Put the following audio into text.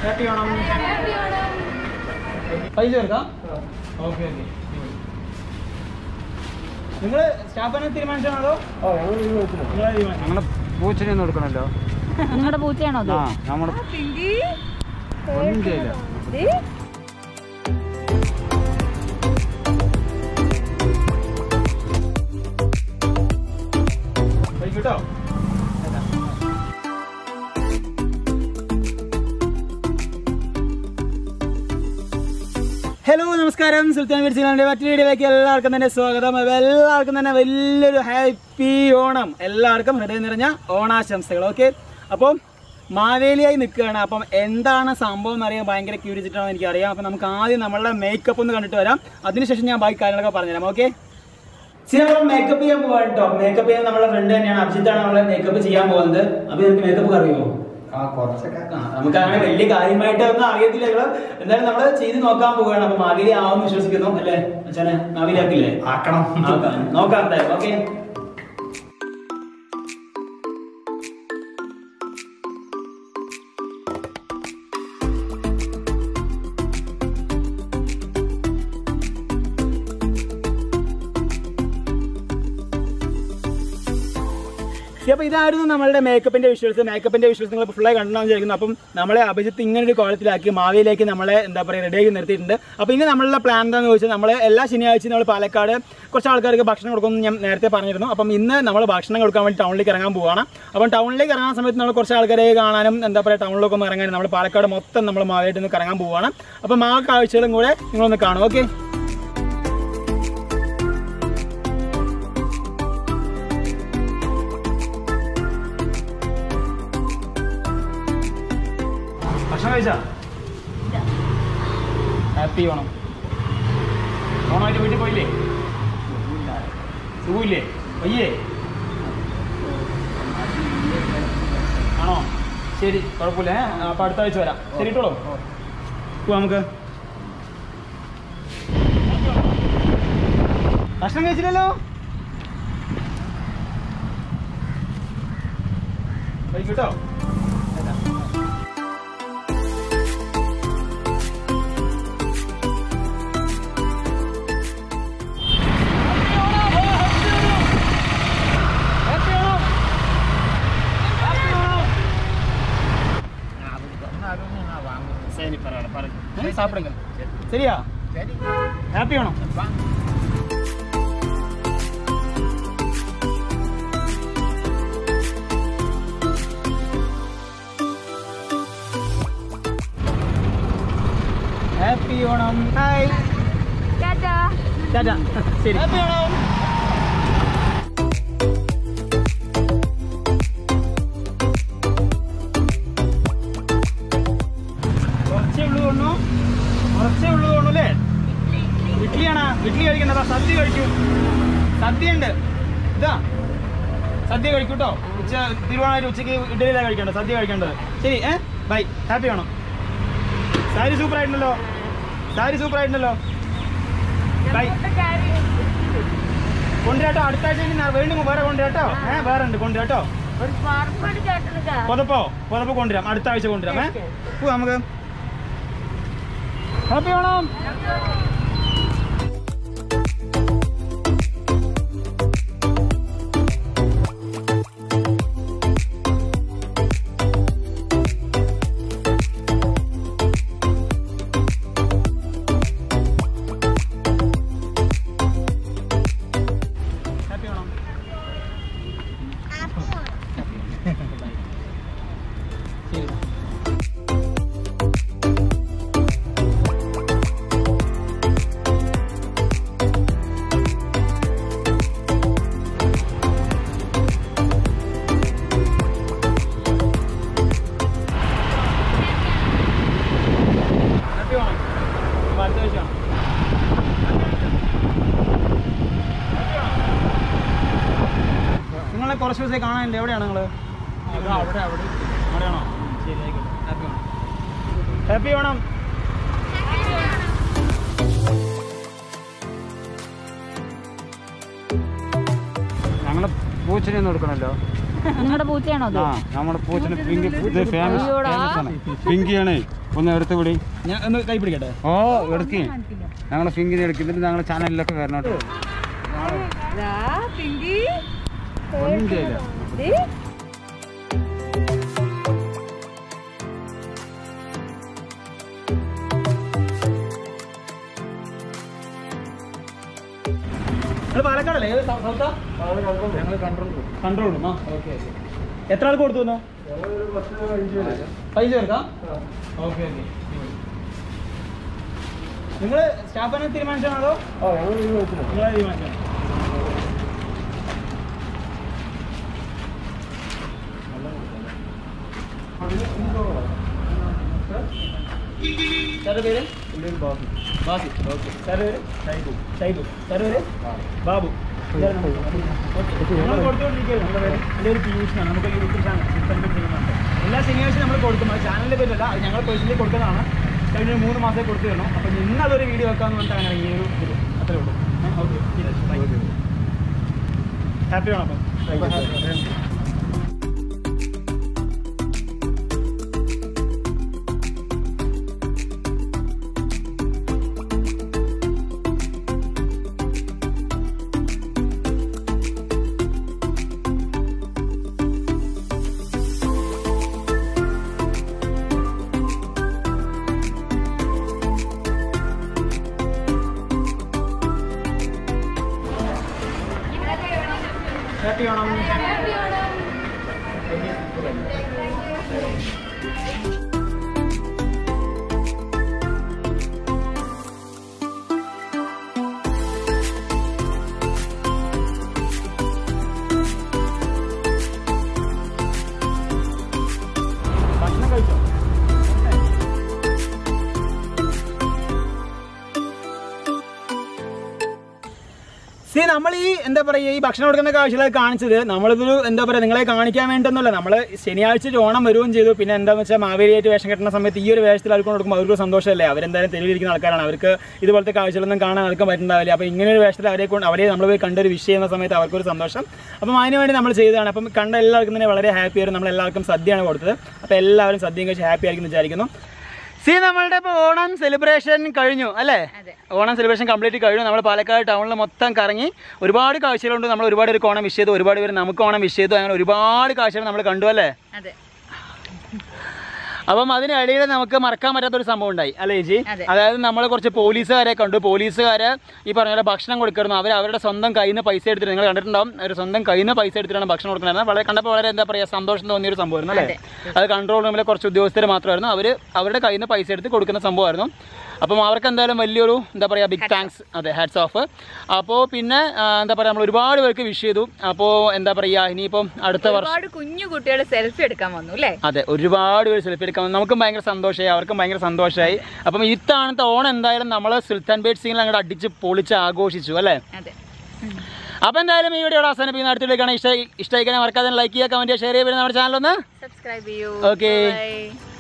Happy Onam പൈസ എടുക്കാം okay okay നിങ്ങൾ സ്റ്റാഫിനെ തീരുമാനിച്ചാണോ അതോ നിങ്ങളെ തീരുമാനിച്ചു ഞങ്ങളെ പൂച്ചനെ ഒന്നും എടുക്കണല്ലോ നിങ്ങളുടെ പൂച്ചയാണോ അത് ആ നമ്മുടെ ഒന്നും ചെയ്യില്ല പൈസ കേട്ടോ ഹലോ നമസ്കാരം സുൽത്താൻ മിർച്ചിലാൻ്റെ മറ്റൊരു വീഡിയോയിലേക്ക് എല്ലാവർക്കും തന്നെ സ്വാഗതം അപ്പോൾ എല്ലാവർക്കും തന്നെ വലിയൊരു ഹാപ്പി ഓണം എല്ലാവർക്കും ഹൃദയം നിറഞ്ഞ ഓണാശംസകൾ ഓക്കെ അപ്പം മാവേലിയായി നിൽക്കുകയാണ് അപ്പം എന്താണ് സംഭവം എന്ന് അറിയാൻ ഭയങ്കര ക്യൂരിയസിറ്റാണ് എനിക്കറിയാം അപ്പം നമുക്ക് ആദ്യം നമ്മളുടെ മേക്കപ്പ് ഒന്ന് കണ്ടിട്ട് വരാം അതിനുശേഷം ഞാൻ ബാക്കി കാര്യങ്ങളൊക്കെ പറഞ്ഞുതരാം ഓക്കെ ശരി നമ്മൾ മേക്കപ്പ് ചെയ്യാൻ പോവാണ് കേട്ടോ മേക്കപ്പ് ചെയ്യാൻ നമ്മുടെ ഫ്രണ്ട് തന്നെയാണ് അഭിജിത്താണ് നമ്മളെ മേക്കപ്പ് ചെയ്യാൻ പോകുന്നത് അപ്പൊ നമുക്ക് മേക്കപ്പ് അറിയുമോ ആ കുറച്ചൊക്കെ ആ, നമുക്ക് അങ്ങനെ വലിയ കാര്യമായിട്ട് ഒന്നും അറിയത്തില്ല ഇവള് എന്തായാലും നമ്മള് ചെയ്ത് നോക്കാൻ പോവുകയാണ് അപ്പൊ മാവേലി ആവുമെന്ന് വിശ്വസിക്കുന്നു അല്ലേ അച്ഛനെ മാവേലി ആക്കില്ലേ ആക്കണം നോക്കാം നോക്കാം എന്തായാലും ഓക്കെ അപ്പൊ ഇതായിരുന്നു നമ്മളുടെ മേക്കപ്പിന്റെ വിഷ്വൽസ് മേക്കപ്പിന്റെ വിഷ്വൽസ് നിങ്ങൾ ഫുള്ളായി കണ്ടെന്ന് വിചാരിക്കുന്നു അപ്പം നമ്മളെ അഭിജിത്ത് ഇങ്ങനെ ഒരു കോളത്തിലാക്കി മാവിയിലേക്ക് നമ്മളെ എന്താ പറയുക റെഡിയാക്കി നിർത്തിയിട്ടുണ്ട് അപ്പോൾ ഇനി നമ്മളുടെ പ്ലാൻ എന്താണെന്ന് ചോദിച്ചാൽ നമ്മൾ എല്ലാ ശനിയാഴ്ചയും നമ്മൾ പാലക്കാട് കുറച്ച് ആൾക്കാർക്ക് ഭക്ഷണം കൊടുക്കുമെന്ന് ഞാൻ നേരത്തെ പറഞ്ഞിരുന്നു അപ്പം ഇന്ന് നമ്മൾ ഭക്ഷണം കൊടുക്കാൻ വേണ്ടി ടൗണിലേക്ക് ഇറങ്ങാൻ പോവുകയാണ് അപ്പം ടൗണിലേക്ക് ഇറങ്ങുന്ന സമയത്ത് നമ്മൾ കുറച്ച് ആൾക്കാരെ കാണാനും എന്താ പറയുക ടൗണിലൊക്കെ ഒന്ന് ഇറങ്ങാനും നമ്മൾ പാലക്കാട് മൊത്തം നമ്മൾ മാവായിട്ട് ഒന്ന് കറങ്ങാൻ പോവുകയാണ് അപ്പം ആ കാഴ്ചകളും കൂടെ നിങ്ങളൊന്ന് കാണും ഓക്കെ ഭക്ഷണം കഴിച്ചാ ഹാപ്പി ഓണം ഓണമായിട്ട് വീട്ടിൽ പോയില്ലേ സുഖമില്ലേ വയ്യേ ആണോ ശരി കുഴപ്പമില്ല ഏ? അപ്പൊ അടുത്ത ആഴ്ച വരാം ശരി ഇട്ടോളൂ പോവാ നമുക്ക് ഭക്ഷണം കഴിച്ചില്ലല്ലോ കഴിക്കട്ടോ சரி பரவாயில்ல பாருங்க சாப்பிடுங்க சரியா ஹாப்பி வேணும் ഹാപ്പി ഓണം ഹായ് ടാറ്റാ ശരി ഹാപ്പി ഓണം കുറച്ചേ ഉള്ളൂ തോന്നുന്നു കുറച്ചേ ഉള്ളൂ തോന്നുന്നു അല്ലേ ഇഡ്ഡലിയാണോ ഇഡ്ഡലി കഴിക്കണ്ടതാ സദ്യ കഴിക്കൂ സദ്യ ഉണ്ട് ഇതാ സദ്യ കഴിക്കൂട്ടോ ഉച്ച തിരുവോണമായിട്ട് ഉച്ചയ്ക്ക് ഇഡ്ഡലിയിലാണ് കഴിക്കേണ്ടത് സദ്യ കഴിക്കേണ്ടത് ശരി ഏ ബൈ ഹാപ്പി ആണോ സാരി സൂപ്പർ ആയിട്ടുണ്ടല്ലോ സാരി സൂപ്പർ ആയിട്ടുണ്ടല്ലോ ബൈ കൊണ്ടുവരാട്ടോ അടുത്ത ആഴ്ച ഇനി ന- വീണ്ടും വേറെ കൊണ്ടുവരാട്ടോ ഏ വേറെ ഉണ്ട് കൊണ്ടുവരാട്ടോ പുതപ്പോ പുതപ്പ് കൊണ്ടുവരാം അടുത്ത ആഴ്ച കൊണ്ടുവരാം ഏ പോവാം നമുക്ക് ഹാപ്പി ഓണം ഹാപ്പി ഓണം ശരി ഹാപ്പി ഓണം അപ്പൊ അടുത്ത ആഴ്ച നിങ്ങളെ കുറച്ച് ദിവസമായി കാണാനില്ല എവിടെയാണ് നിങ്ങൾ അവിടെ അവിടെ അവിടെയാണോ ശരി ആയിക്കോട്ടെ ഹാപ്പി ഓണം ഹാപ്പി ഓണം ഞങ്ങളെ പൂച്ചനെ ഒന്നും എടുക്കണല്ലോ നിങ്ങളുടെ പൂച്ചയാണോ അത് ആ നമ്മുടെ പൂച്ചനെ പിങ്കി ഇത് ഫേമസ് അയ്യോടാ. ഫേമസ് ആണ് പിങ്കിയാണേ ഒന്ന് എടുത്ത് വിടി ഞാൻ ഒന്ന് കൈ പിടിക്കട്ടെ ഓ എടുക്ക് ഞങ്ങളെ ഫിംഗിനെ എടുക്കും എന്നിട്ട് ഞങ്ങളെ ചാനലിലൊക്കെ വരണം കേട്ടോ ഒന്നും ചെയ്യില്ല നിങ്ങൾ പാലക്കാടല്ലേ ഏത് സൗ- സൗത്താ ഞങ്ങൾ കൺട്രോൾ കൺട്രോൾ റൂം ആ ഓക്കെ എത്ര ആൾക്ക് കൊടുത്തു തന്നു പൈസ എടുക്കാം ഓക്കെ ഓക്കെ നിങ്ങൾ സ്റ്റാഫിനെ തീരുമാനിച്ചാണോ അതോ നിങ്ങളെ തീരുമാനിച്ചാണോ സാറിന്റെ പേര് ബാസി ഓക്കെ സാറിന്റെ പേര് ഷൈബു ഷൈബു സാറിന്റെ പേര് ബാബു നമ്മൾ കൊടുത്തുകൊണ്ടിരിക്കുകയാണ് നമ്മുടെ പേര് എൻ്റെ ഒരു പീയൂഷാണ് നമുക്ക് യൂട്യൂബ് ചാനൽ സിസ്റ്റം ചെയ്യുന്നുണ്ട് എല്ലാ ശനിയാഴ്ച നമ്മൾ കൊടുക്കും അത് ചാനലിൻ്റെ പേരല്ല അത് ഞങ്ങൾ പേഴ്സണലി കൊടുക്കുന്നതാണ് കഴിഞ്ഞ ഒരു മൂന്ന് മാസമേ കൊടുത്തു തരണം അപ്പം ഇന്ന് അതൊരു വീഡിയോ വെക്കാമെന്ന് പറഞ്ഞിട്ട് അങ്ങനെ ഈ ഒരു ഇത് അത്രേ ഉള്ളൂ ഓക്കെ ഹാപ്പി ആണോ അപ്പം ഹാപ്പി ആണോ ഭക്ഷണം കഴിച്ചോ സി നമ്മൾ ഈ എന്താ പറയുക ഈ ഭക്ഷണം കൊടുക്കുന്ന ആവശ്യങ്ങളൊക്കെ കാണിച്ചത് നമ്മളിതൊരു എന്താ പറയുക നിങ്ങളെ കാണിക്കാൻ വേണ്ടൊന്നുമല്ല നമ്മൾ ശനിയാഴ്ച ഒരു ഓണം വരികയും ചെയ്തു പിന്നെ എന്താണെന്ന് വെച്ചാൽ മാവേലിയായിട്ട് വേഷം കെട്ടുന്ന സമയത്ത് ഈ ഒരു വേഷത്തിൽ അവർക്ക് കൊടുക്കുമ്പോൾ അവർക്ക് സന്തോഷമല്ലേ അവരെന്തായാലും തെരുവിലിരിക്കുന്ന ആൾക്കാരാണ് അവർക്ക് ഇതുപോലത്തെ കാഴ്ചകളൊന്നും കാണാൻ ആർക്കും പറ്റുന്നുണ്ടാവില്ല അപ്പോൾ ഇങ്ങനെ ഒരു വേഷത്തിൽ അവരെ കൊണ്ട് അവരെ നമ്മൾ പോയി കണ്ടൊരു വിഷയം എന്ന സമയത്ത് അവർക്കൊരു സന്തോഷം അപ്പം അതിന് വേണ്ടി നമ്മൾ ചെയ്തതാണ് അപ്പം കണ്ട എല്ലാവർക്കും തന്നെ വളരെ ഹാപ്പി ആയിരുന്നു നമ്മൾ എല്ലാവർക്കും സദ്യയാണ് കൊടുത്തത് അപ്പോൾ എല്ലാവരും സദ്യയും കഴിച്ച് ഹാപ്പി ആയിരിക്കും എന്ന് വിചാരിക്കുന്നു സി നമ്മളുടെ ഇപ്പോൾ ഓണം സെലിബ്രേഷൻ കഴിഞ്ഞു അല്ലേ ഓണം സെലിബ്രേഷൻ കംപ്ലീറ്റ് കഴിഞ്ഞു നമ്മൾ പാലക്കാട് ടൗണിൽ മൊത്തം കറങ്ങി ഒരുപാട് കാഴ്ചകളുണ്ട് നമ്മൾ ഒരുപാട് പേർക്ക് ഓണം വിഷ് ചെയ്തു ഒരുപാട് പേര് നമുക്ക് ഓണം വിഷ് ചെയ്തു അങ്ങനെ ഒരുപാട് കാഴ്ചകൾ നമ്മൾ കണ്ടു അല്ലേ അതെ അപ്പം അതിനിടയിൽ നമുക്ക് മറക്കാൻ പറ്റാത്തൊരു സംഭവം ഉണ്ടായി അല്ലേ ചേച്ചി അതെ. അതായത് നമ്മൾ കുറച്ച് പോലീസുകാരെ കണ്ടു പോലീസുകാരെ ഈ പറഞ്ഞ പോലെ ഭക്ഷണം കൊടുക്കുന്നു അവർ അവരുടെ സ്വന്തം കയ്യിൽ നിന്ന് പൈസ എടുത്തിട്ട് നിങ്ങൾ കണ്ടിട്ടുണ്ടാവും അവർ സ്വന്തം കയ്യിൽ നിന്ന് പൈസ എടുത്തിട്ടാണ് ഭക്ഷണം കൊടുക്കുന്നത് വളരെ കണ്ടപ്പോൾ വളരെ എന്താ പറയുക സന്തോഷം തോന്നിയ ഒരു സംഭവമായിരുന്നു അല്ലേ അത് കൺട്രോൾ റൂമിലെ കുറച്ച് ഉദ്യോഗസ്ഥർ മാത്രമായിരുന്നു അവർ അവരുടെ കയ്യിൽ നിന്ന് പൈസ എടുത്ത് കൊടുക്കുന്ന സംഭവമായിരുന്നു അപ്പം അവർക്ക് എന്തായാലും വലിയൊരു എന്താ പറയുക ബിഗ് താങ്ക്സ് അതെ ഹാറ്റ്സ് ഓഫ് അപ്പോൾ പിന്നെ ആ, എന്താ പറയുക നമ്മൾ ഒരുപാട് പേർക്ക് വിഷ് ചെയ്തു അപ്പോൾ എന്താ പറയുക ഇനിയിപ്പം അടുത്ത വർഷം ഒരുപാട് കുഞ്ഞു കുട്ടികൾ സെൽഫി എടുക്കാൻ വന്നു അല്ലേ അതെ ഒരുപാട് പേര് സെൽഫി എടുക്കാൻ വന്നു. നമുക്കും ഭയങ്കര സന്തോഷമായി അവർക്കും ഭയങ്കര സന്തോഷമായി അപ്പം ഇത്തവണത്തെ ഓണം എന്തായാലും നമ്മൾ സുൽത്താൻ ബേട്ട് സിംഗിൽ അങ്ങോട്ട് അടിച്ച് പൊളിച്ച് ആഘോഷിച്ചു അല്ലേ അതെ അപ്പം എന്തായാലും ഈ വീഡിയോ അവസാനിപ്പിക്കുന്ന അടുത്തിലേക്കാണ് ഇഷ്ട ഇഷ്ടമായിക്കാൻ മറക്കാതെ ലൈക്ക് ചെയ്യുക കമൻറ്റ് ചെയ്യുക ഷെയർ ചെയ്യുക നമ്മുടെ ചാനൽ ഒന്ന് സബ്സ്ക്രൈബ് ചെയ്യൂ Okay. Bye.